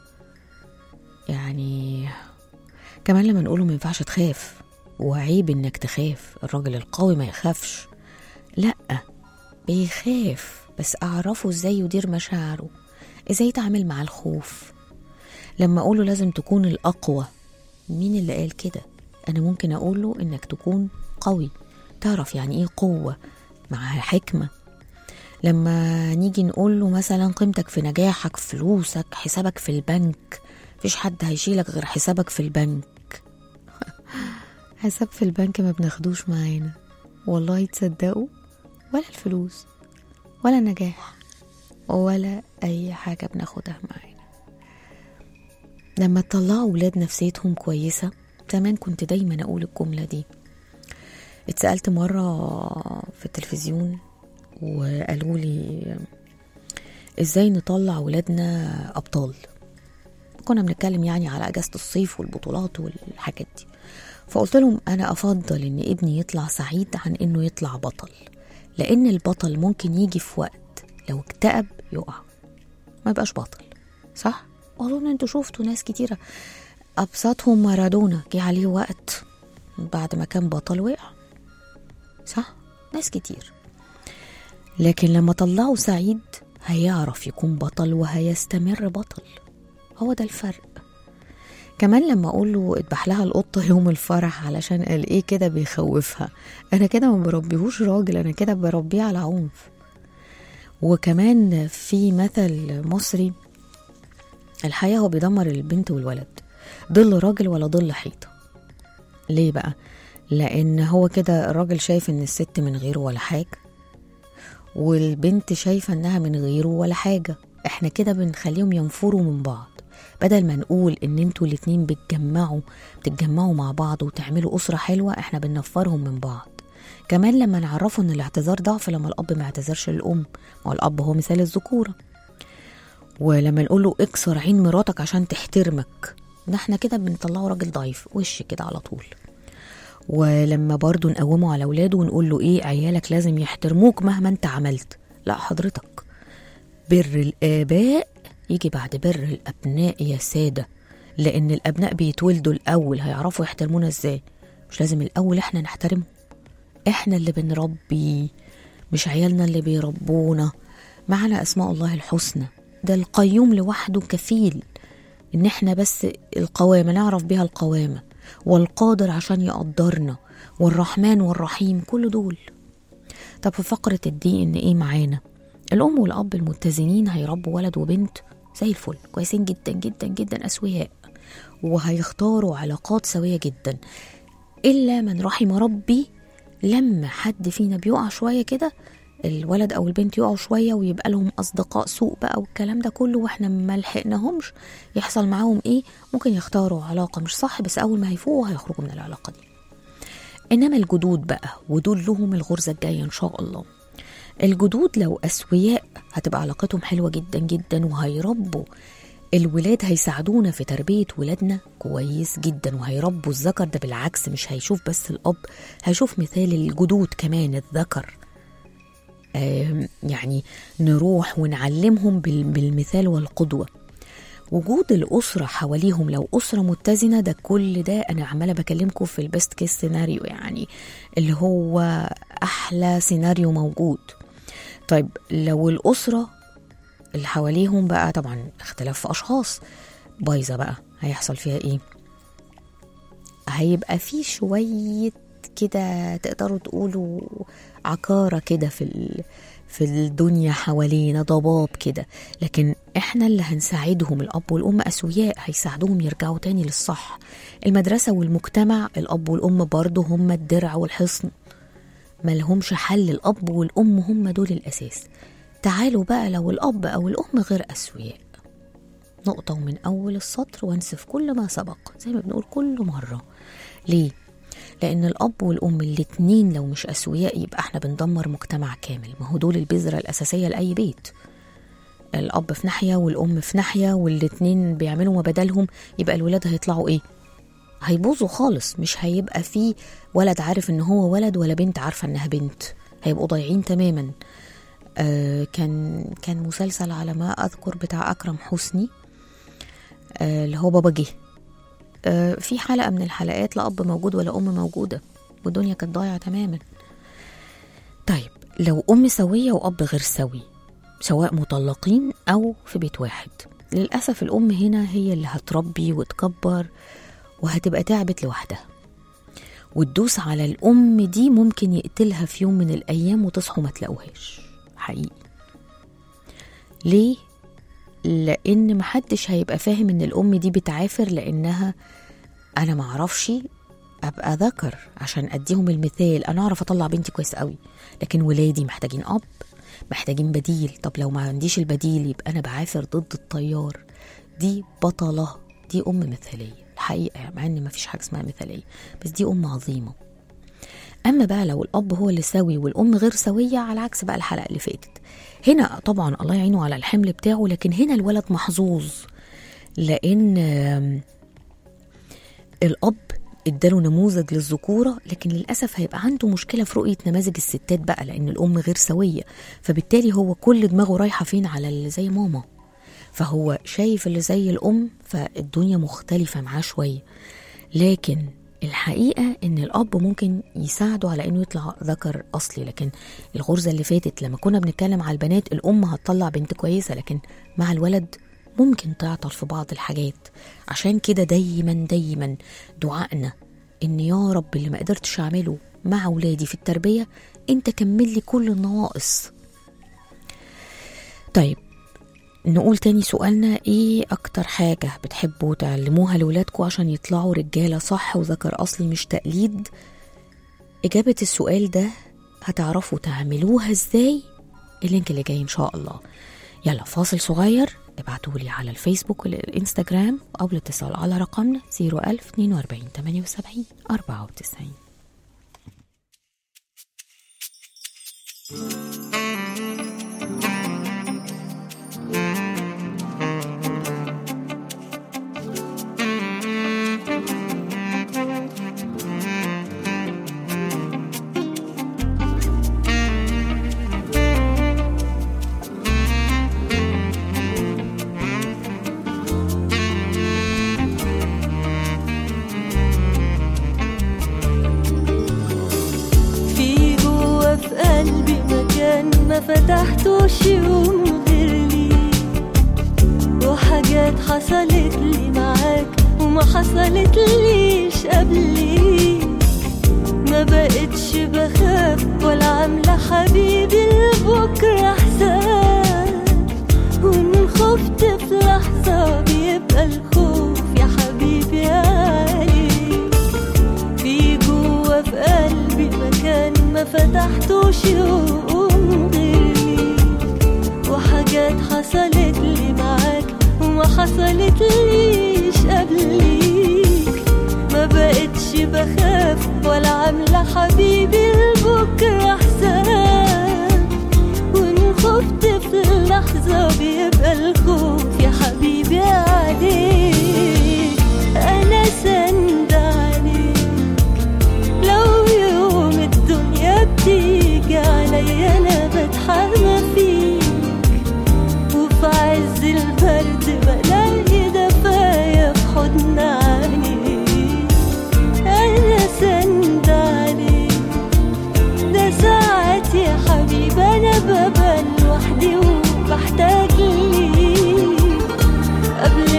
يعني كمان لما نقوله ما ينفعش تخاف وعيب انك تخاف الراجل القوي ما يخافش لا بيخاف بس اعرفه ازاي يدير مشاعره ازاي يتعامل مع الخوف لما اقوله لازم تكون الاقوى مين اللي قال كده انا ممكن اقوله انك تكون قوي تعرف يعني ايه قوه مع حكمه لما نيجي نقول له مثلا قيمتك في نجاحك فلوسك حسابك في البنك مفيش حد هيشيلك غير حسابك في البنك حساب في البنك ما بناخدوش معانا والله تصدقوا ولا الفلوس ولا النجاح ولا اي حاجه بناخدها معانا لما تطلعوا ولاد نفسيتهم كويسه زمان كنت دايما اقول الجمله دي اتسالت مره في التلفزيون وقالوا لي ازاي نطلع ولادنا ابطال كنا بنتكلم يعني على اجازه الصيف والبطولات والحاجات دي فقلت لهم انا افضل ان ابني يطلع سعيد عن انه يطلع بطل لان البطل ممكن يجي في وقت لو اكتئب يقع ما يبقاش بطل صح اظن انتوا شفتوا ناس كتيره ابسطهم مارادونا جه عليه وقت بعد ما كان بطل وقع صح ناس كتير لكن لما طلعه سعيد هيعرف يكون بطل وهيستمر بطل هو ده الفرق كمان لما اقول له اذبح لها القطه يوم الفرح علشان قال ايه كده بيخوفها انا كده ما بربيهوش راجل انا كده بربيه على عنف وكمان في مثل مصري الحياه هو بيدمر البنت والولد ظل راجل ولا ظل حيطه ليه بقى لان هو كده الراجل شايف ان الست من غيره ولا حاجه والبنت شايفة انها من غيره ولا حاجة احنا كده بنخليهم ينفروا من بعض بدل ما نقول ان انتوا الاتنين بتجمعوا بتتجمعوا مع بعض وتعملوا أسرة حلوة احنا بننفرهم من بعض كمان لما نعرفه ان الاعتذار ضعف لما الاب ما اعتذرش للام ما هو الاب هو مثال الذكورة ولما نقول له اكسر عين مراتك عشان تحترمك ده احنا كده بنطلعه راجل ضعيف وش كده على طول ولما برضو نقومه على اولاده ونقول له ايه عيالك لازم يحترموك مهما انت عملت لا حضرتك بر الاباء يجي بعد بر الابناء يا ساده لان الابناء بيتولدوا الاول هيعرفوا يحترمونا ازاي مش لازم الاول احنا نحترمهم احنا اللي بنربي مش عيالنا اللي بيربونا معنا اسماء الله الحسنى ده القيوم لوحده كفيل ان احنا بس القوامه نعرف بيها القوامه والقادر عشان يقدرنا والرحمن والرحيم كل دول طب في فقرة الدي ان ايه معانا الأم والأب المتزنين هيربوا ولد وبنت زي الفل كويسين جدا جدا جدا أسوياء وهيختاروا علاقات سوية جدا إلا من رحم ربي لما حد فينا بيقع شوية كده الولد او البنت يقعوا شويه ويبقى لهم اصدقاء سوء بقى والكلام ده كله واحنا ما لحقناهمش يحصل معاهم ايه ممكن يختاروا علاقه مش صح بس اول ما هيفوقوا هيخرجوا من العلاقه دي انما الجدود بقى ودول لهم الغرزه الجايه ان شاء الله الجدود لو اسوياء هتبقى علاقتهم حلوه جدا جدا وهيربوا الولاد هيساعدونا في تربية ولادنا كويس جدا وهيربوا الذكر ده بالعكس مش هيشوف بس الأب هيشوف مثال الجدود كمان الذكر آم، يعني نروح ونعلمهم بال- بالمثال والقدوة وجود الأسرة حواليهم لو أسرة متزنة ده كل ده أنا عمالة بكلمكم في البيست كيس سيناريو يعني اللي هو أحلى سيناريو موجود طيب لو الأسرة اللي حواليهم بقى طبعا اختلاف في أشخاص بايظة بقى هيحصل فيها إيه هيبقى في شوية كده تقدروا تقولوا عكارة كده في ال... في الدنيا حوالينا ضباب كده لكن احنا اللي هنساعدهم الاب والام اسوياء هيساعدوهم يرجعوا تاني للصح المدرسة والمجتمع الاب والام برضه هم الدرع والحصن ملهمش حل الاب والام هم دول الاساس تعالوا بقى لو الأب أو الأم غير أسوياء نقطة ومن أول السطر وانسف كل ما سبق زي ما بنقول كل مرة ليه؟ لأن الأب والأم الاتنين لو مش أسوياء يبقى احنا بندمر مجتمع كامل ما هو دول البذرة الأساسية لأي بيت الأب في ناحية والأم في ناحية والاتنين بيعملوا ما بدلهم يبقى الولاد هيطلعوا إيه؟ هيبوظوا خالص مش هيبقى فيه ولد عارف إن هو ولد ولا بنت عارفة إنها بنت هيبقوا ضايعين تماما آه كان كان مسلسل على ما أذكر بتاع أكرم حسني آه اللي هو بابا جه آه في حلقة من الحلقات لا أب موجود ولا أم موجودة والدنيا كانت ضايعة تماما طيب لو أم سوية وأب غير سوي سواء مطلقين أو في بيت واحد للأسف الأم هنا هي اللي هتربي وتكبر وهتبقى تعبت لوحدها وتدوس على الأم دي ممكن يقتلها في يوم من الأيام وتصحوا ما تلاقوهاش حقيقي ليه؟ لأن محدش هيبقى فاهم إن الأم دي بتعافر لأنها أنا معرفش أبقى ذكر عشان أديهم المثال أنا أعرف أطلع بنتي كويس قوي لكن ولادي محتاجين أب محتاجين بديل طب لو ما عنديش البديل يبقى أنا بعافر ضد التيار دي بطلة دي أم مثالية الحقيقة يعني مع إن مفيش حاجة اسمها مثالية بس دي أم عظيمة أما بقى لو الأب هو اللي سوي والأم غير سوية على عكس بقى الحلقة اللي فاتت هنا طبعا الله يعينه على الحمل بتاعه لكن هنا الولد محظوظ لأن آم، الأب اداله نموذج للذكورة لكن للأسف هيبقى عنده مشكلة في رؤية نماذج الستات بقى لأن الأم غير سوية فبالتالي هو كل دماغه رايحة فين على اللي زي ماما فهو شايف اللي زي الأم فالدنيا مختلفة معاه شوية لكن الحقيقة إن الأب ممكن يساعده على إنه يطلع ذكر أصلي لكن الغرزة اللي فاتت لما كنا بنتكلم على البنات الأم هتطلع بنت كويسة لكن مع الولد ممكن تعطل في بعض الحاجات عشان كده دايما دايما دعائنا إن يا رب اللي ما قدرتش أعمله مع ولادي في التربية أنت كمل لي كل النواقص طيب نقول تاني سؤالنا ايه اكتر حاجة بتحبوا تعلموها لولادكم عشان يطلعوا رجالة صح وذكر اصلي مش تقليد اجابة السؤال ده هتعرفوا تعملوها ازاي اللينك اللي جاي ان شاء الله يلا فاصل صغير ابعتولي على الفيسبوك والانستجرام او الاتصال على رقمنا 01000 42 78 94 في جوا في قلبي مكان ما فتحتوش يوم غير ليك وحاجات حصلت لي معاك وما حصلت ليش قبليك ما بقتش بخاف ولا عاملة حبيبي لبكرة حساب وإن خفت في لحظة بيبقى الخوف يا حبيبي عليك في جوا في قلبي مكان ما فتحتوش يوم غير ليك وحاجات حصلت لي معاك وما حصلت ليش قبليك ما بقتش بخاف ولا عاملة حبيبي لبكرة حساب وإن خفت في اللحظة بيبقى الخوف يا حبيبي عليك أنا سند عليك لو يوم الدنيا بتيجي عليا أنا بتحرمى فيك وفي عز البرد بلاقي دفايا في حضن عينيك أنا سند عليك ده ساعات يا حبيبي أنا ببقى لوحدي وبحتاج ليك قبل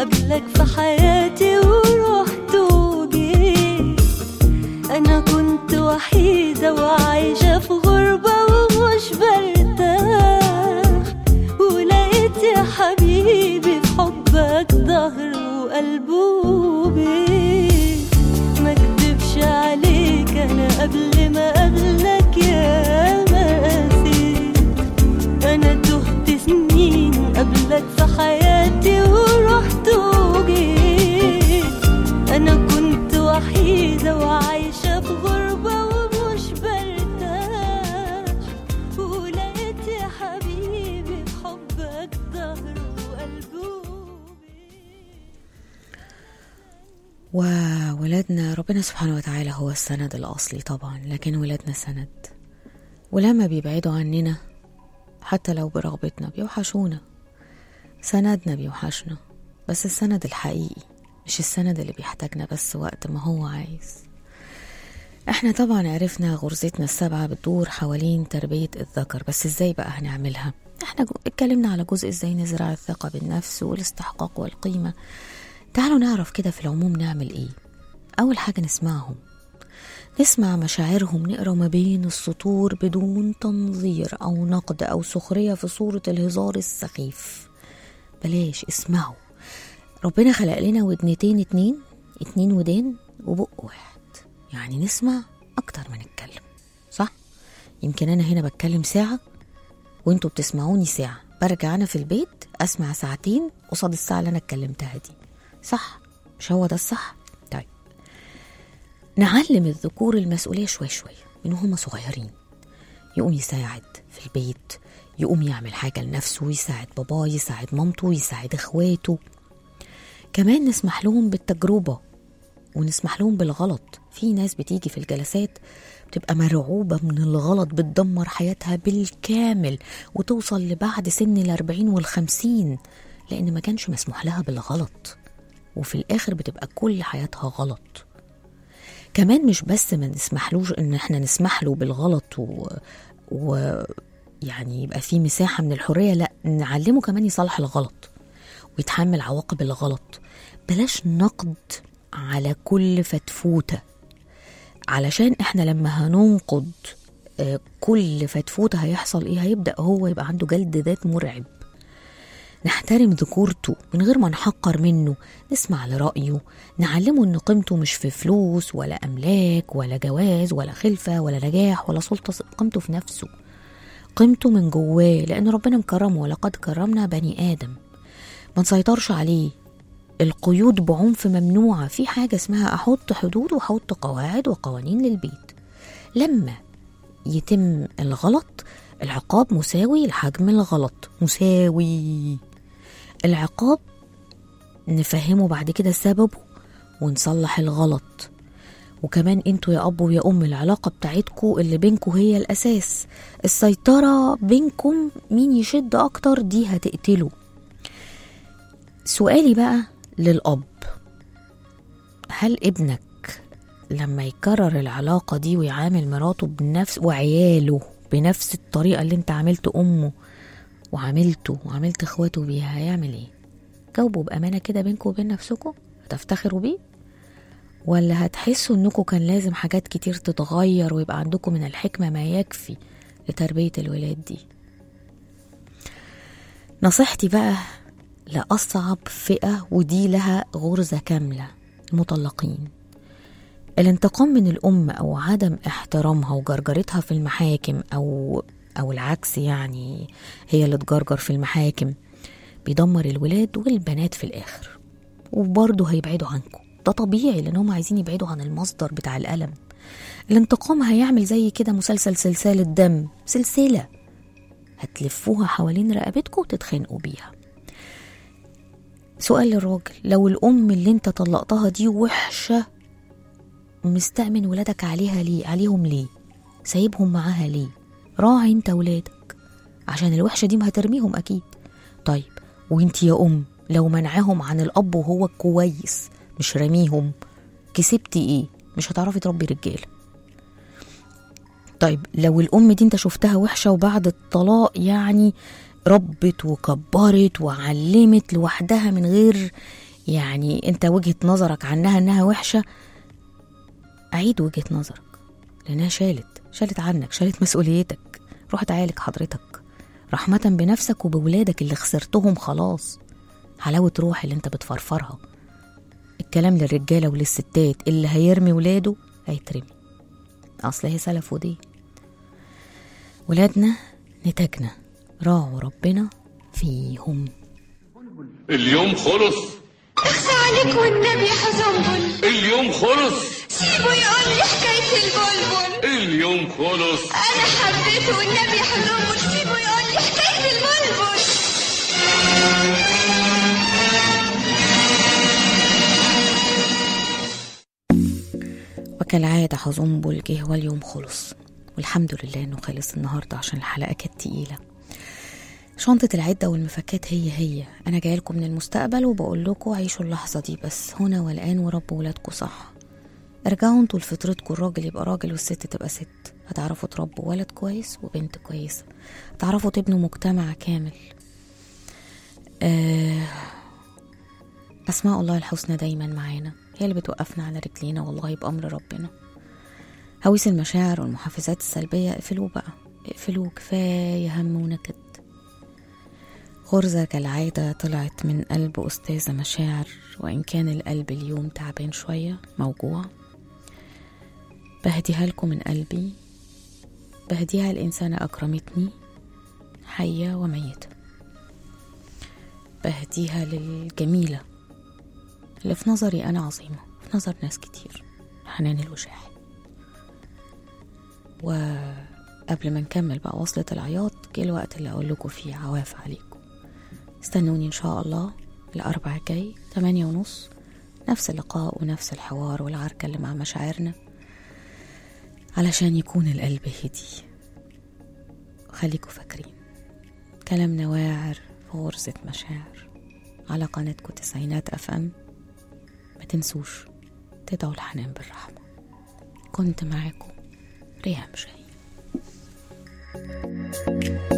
قبلك في حياتي ورحت وجيت أنا كنت وحيدة وعايشة في غربة ومش برتاح ولقيت يا حبيبي في حبك ظهر وقلب وبيت ما اكدبش عليك أنا قبل ما قبلك يا ماسي أنا تهت سنين قبلك في حياتي ورحت وجيت أنا كنت وحيدة وعايشة في غربة ومش برتاح ولقيت يا حبيبي في حبك ظهر وقلب وبيت وولادنا ربنا سبحانه وتعالى هو السند الأصلي طبعا لكن ولادنا سند ولما بيبعدوا عننا حتى لو برغبتنا بيوحشونا سندنا بيوحشنا بس السند الحقيقي مش السند اللي بيحتاجنا بس وقت ما هو عايز احنا طبعا عرفنا غرزتنا السبعة بتدور حوالين تربية الذكر بس ازاي بقى هنعملها احنا جو- اتكلمنا على جزء ازاي نزرع الثقة بالنفس والاستحقاق والقيمة تعالوا نعرف كده في العموم نعمل ايه اول حاجة نسمعهم نسمع مشاعرهم نقرا ما بين السطور بدون تنظير او نقد او سخرية في صورة الهزار السخيف بلاش اسمعوا ربنا خلق لنا ودنتين اتنين اتنين ودان وبق واحد يعني نسمع اكتر ما نتكلم صح يمكن انا هنا بتكلم ساعة وانتوا بتسمعوني ساعة برجع انا في البيت اسمع ساعتين قصاد الساعة اللي انا اتكلمتها دي صح مش هو ده الصح طيب نعلم الذكور المسؤولية شوي شوي من هما صغيرين يقوم يساعد في البيت يقوم يعمل حاجة لنفسه يساعد باباه يساعد مامته يساعد اخواته كمان نسمح لهم بالتجربة ونسمح لهم بالغلط في ناس بتيجي في الجلسات بتبقى مرعوبة من الغلط بتدمر حياتها بالكامل وتوصل لبعد سن الأربعين والخمسين لأن ما كانش مسموح لها بالغلط وفي الآخر بتبقى كل حياتها غلط كمان مش بس ما نسمحلوش ان احنا نسمح له بالغلط و... و... يعني يبقى في مساحة من الحرية لا نعلمه كمان يصلح الغلط ويتحمل عواقب الغلط بلاش نقد على كل فتفوتة علشان احنا لما هننقد آه، كل فتفوتة هيحصل ايه هيبدأ هو يبقى عنده جلد ذات مرعب نحترم ذكورته من غير ما نحقر منه نسمع لرأيه نعلمه ان قيمته مش في فلوس ولا أملاك ولا جواز ولا خلفة ولا نجاح ولا سلطة قيمته في نفسه قيمته من جواه لأن ربنا مكرمه ولقد كرمنا بني آدم ما نسيطرش عليه القيود بعنف ممنوعة في حاجة اسمها أحط حدود وأحط قواعد وقوانين للبيت لما يتم الغلط العقاب مساوي لحجم الغلط مساوي العقاب نفهمه بعد كده سببه ونصلح الغلط وكمان انتوا يا اب ويا ام العلاقه بتاعتكوا اللي بينكوا هي الاساس السيطره بينكم مين يشد اكتر دي هتقتله سؤالي بقى للاب هل ابنك لما يكرر العلاقه دي ويعامل مراته بنفس وعياله بنفس الطريقه اللي انت عاملت امه وعاملته وعاملت اخواته بيها هيعمل ايه جاوبوا بامانه كده بينكم وبين نفسكم هتفتخروا بيه ولا هتحسوا انكم كان لازم حاجات كتير تتغير ويبقى عندكم من الحكمه ما يكفي لتربيه الولاد دي نصيحتي بقى لأصعب فئة ودي لها غرزة كاملة المطلقين الانتقام من الأم أو عدم احترامها وجرجرتها في المحاكم أو أو العكس يعني هي اللي تجرجر في المحاكم بيدمر الولاد والبنات في الآخر وبرضه هيبعدوا عنكم ده طبيعي لأن هم عايزين يبعدوا عن المصدر بتاع الألم الانتقام هيعمل زي كده مسلسل سلسال الدم سلسلة هتلفوها حوالين رقبتكم وتتخانقوا بيها سؤال للراجل لو الأم اللي انت طلقتها دي وحشة مستأمن ولادك عليها ليه عليهم ليه سايبهم معاها ليه راعي انت ولادك عشان الوحشة دي ما هترميهم أكيد طيب وانت يا أم لو منعهم عن الأب وهو كويس مش رميهم كسبتي ايه مش هتعرفي تربي رجاله طيب لو الأم دي انت شفتها وحشة وبعد الطلاق يعني ربت وكبرت وعلمت لوحدها من غير يعني انت وجهة نظرك عنها انها وحشة اعيد وجهة نظرك لانها شالت شالت عنك شالت مسؤوليتك روح اتعالج حضرتك رحمة بنفسك وبولادك اللي خسرتهم خلاص حلاوة روح اللي انت بتفرفرها الكلام للرجالة وللستات اللي هيرمي ولاده هيترمي أصل هي سلف ودين ولادنا نتاجنا راعوا ربنا فيهم اليوم خلص اخفى عليك والنبي حزنبل اليوم خلص سيبه يقول لي حكاية البلبل اليوم خلص أنا حبيته والنبي حزنبل سيبه يقول لي حكاية البلبل وكالعادة حزنبل جه واليوم خلص والحمد لله انه خلص النهاردة عشان الحلقة كانت تقيلة شنطة العدة والمفكات هي هي أنا جاية لكم من المستقبل وبقول لكم عيشوا اللحظة دي بس هنا والآن وربوا ولادكم صح ارجعوا انتوا لفطرتكم الراجل يبقى راجل والست تبقى ست هتعرفوا تربوا ولد كويس وبنت كويسة هتعرفوا تبنوا مجتمع كامل آه أسماء الله الحسنى دايما معانا هي اللي بتوقفنا على رجلينا والله بأمر ربنا هويس المشاعر والمحفزات السلبية اقفلوه بقى اقفلوه كفاية هم ونكد غرزة كالعادة طلعت من قلب أستاذة مشاعر وإن كان القلب اليوم تعبان شوية موجوع بهديها لكم من قلبي بهديها الإنسانة أكرمتني حية وميتة بهديها للجميلة اللي في نظري أنا عظيمة في نظر ناس كتير حنان الوشاحي وقبل ما نكمل بقى وصلة العياط جه الوقت اللي أقول لكم فيه عواف عليكم استنوني إن شاء الله الأربع الجاي تمانية ونص نفس اللقاء ونفس الحوار والعركة اللي مع مشاعرنا علشان يكون القلب هدي خليكوا فاكرين كلامنا واعر في غرزة مشاعر على قناتكم تسعينات أف أم ما تنسوش تدعوا الحنان بالرحمة كنت معاكم ريهام شاهين